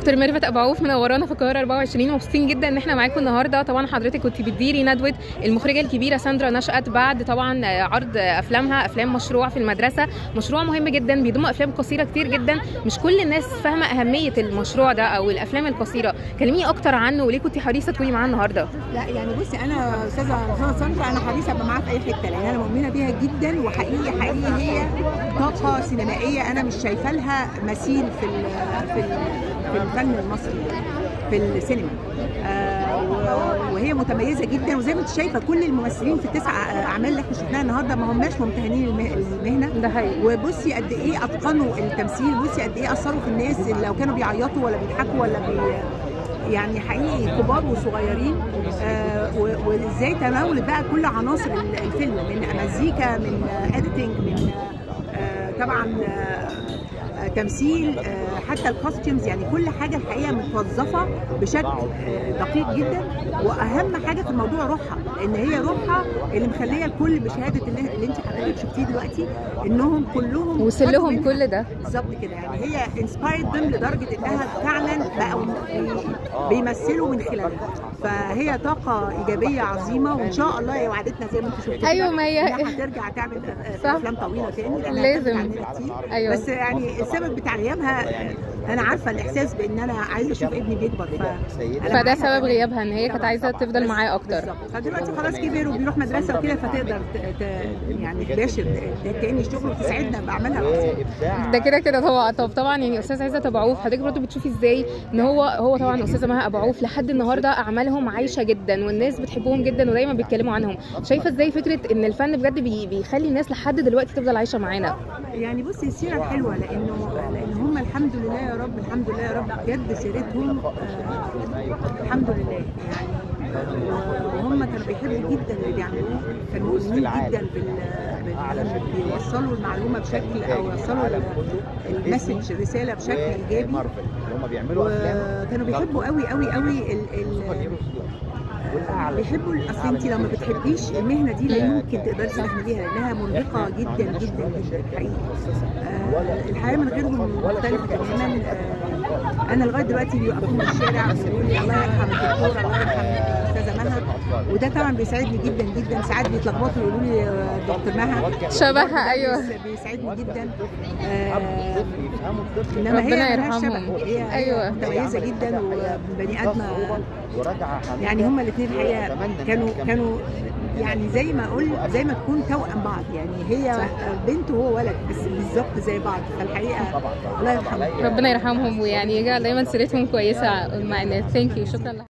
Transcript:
دكتور ميرفت ابو عوف منورانا في القاهره 24 مبسوطين جدا ان احنا معاكم النهارده طبعا حضرتك كنت بتديري ندوه المخرجه الكبيره ساندرا نشأت بعد طبعا عرض افلامها افلام مشروع في المدرسه مشروع مهم جدا بيضم افلام قصيره كتير جدا مش كل الناس فاهمه اهميه المشروع ده او الافلام القصيره كلميني اكتر عنه وليه كنت حريصه تكوني معانا النهارده لا يعني بصي انا استاذه استاذه ساندرا انا حريصه ابقى معاها في اي حته لان انا مؤمنه بيها جدا وحقيقي حقيقي هي طاقه سينمائيه انا مش شايفه لها مثيل في ال في ال في الفن المصري في السينما آه و- وهي متميزه جدا وزي ما انت شايفه كل الممثلين في التسع اعمال اللي احنا شفناها النهارده ما هماش ممتهنين المه- المهنه ده حقيقي وبصي قد ايه اتقنوا التمثيل بصي قد ايه اثروا في الناس اللي لو كانوا بيعيطوا ولا بيضحكوا ولا بي يعني حقيقي كبار وصغيرين آه و- وازاي تناولت بقى كل عناصر ال- الفيلم من مزيكا من اديتنج من آه طبعا آه آه، تمثيل آه، حتى الكوستيومز يعني كل حاجه الحقيقه متوظفه بشكل آه، دقيق جدا واهم حاجه في الموضوع روحها لان هي روحها اللي مخليه الكل بشهاده اللي, اللي انت حضرتك شفتيه دلوقتي انهم كلهم وصل خدوا لهم منها. كل ده بالظبط كده يعني هي انسبايرد them لدرجه انها فعلا بقوا بي- بيمثلوا من خلالها فهي طاقه ايجابيه عظيمه وان شاء الله هي وعدتنا زي ما انت شفتوا أيوة، ما هي- انها هترجع تعمل أف- صح. افلام طويله تاني لأنها لازم. هتاخد عننا كتير. أيوة. بس يعني السبب بتاع غيابها انا عارفه الاحساس بان انا عايزه اشوف ابني بيكبر ف أنا فده معاها سبب كمان. غيابها ان هي كانت عايزه تفضل معاه اكتر بالظبط فدلوقتي خلاص كبر وبيروح مدرسه وكده فتقدر ت... ت... يعني تباشر تاني شغل وتساعدنا باعمالها القصيرة. ده كده كده طبعا طب طبعا يعني استاذ عزت ابو عوف حضرتك برضه بتشوفي ازاي ان هو هو طبعا استاذه مها ابو عوف لحد النهارده اعمالهم عايشه جدا والناس بتحبهم جدا ودايما بيتكلموا عنهم شايفه ازاي فكره ان الفن بجد بي بيخلي الناس لحد دلوقتي تفضل عايشه معانا يعني بصي السيره الحلوه لانه لان هم الحمد لله يا رب الحمد لله يا رب بجد سيرتهم آه الحمد لله يعني وهم كانوا بيحبوا جدا اللي بيعملوه كانوا مؤمنين جدا بال بال- بيوصلوا المعلومه بشكل او يوصلوا ال- المسج الرساله بشكل ايجابي مارفل اللي هم بيعملوا افلام وكانوا بيحبوا قوي قوي قوي ال ال آه، بيحبوا اصل انت لو ما بتحبيش المهنه دي لا يمكن تقدري تستحمليها لانها مرهقه جدا جدا جدا حقيقي آه، الحياه من غيرهم مختلفه تماما آه، انا لغايه دلوقتي بيوقفوني في الشارع ويقولوا لي الله يرحم الدكتور الله يرحم استاذه مها وده طبعا بيساعدني جدا جدا ساعات بيتلخبطوا يقولوا لي آه، دكتور مها شبهها ايوه بيس- بيساعدني جدا آه، يفهموا الطفل انما هي ربنا ملهاش يرحمهم. شبه. هي أيوة. أيوة. متميزه جدا وبني ادمه وراجعه يعني هما الاثنين الحقيقه كانوا كانوا يعني زي ما اقول زي ما تكون توأم بعض يعني هي بنت وهو ولد بس بالظبط زي بعض فالحقيقه الله يرحمه ربنا يرحمهم ويعني يجعل دايما سيرتهم كويسه مع الناس ثانك يو شكرا لك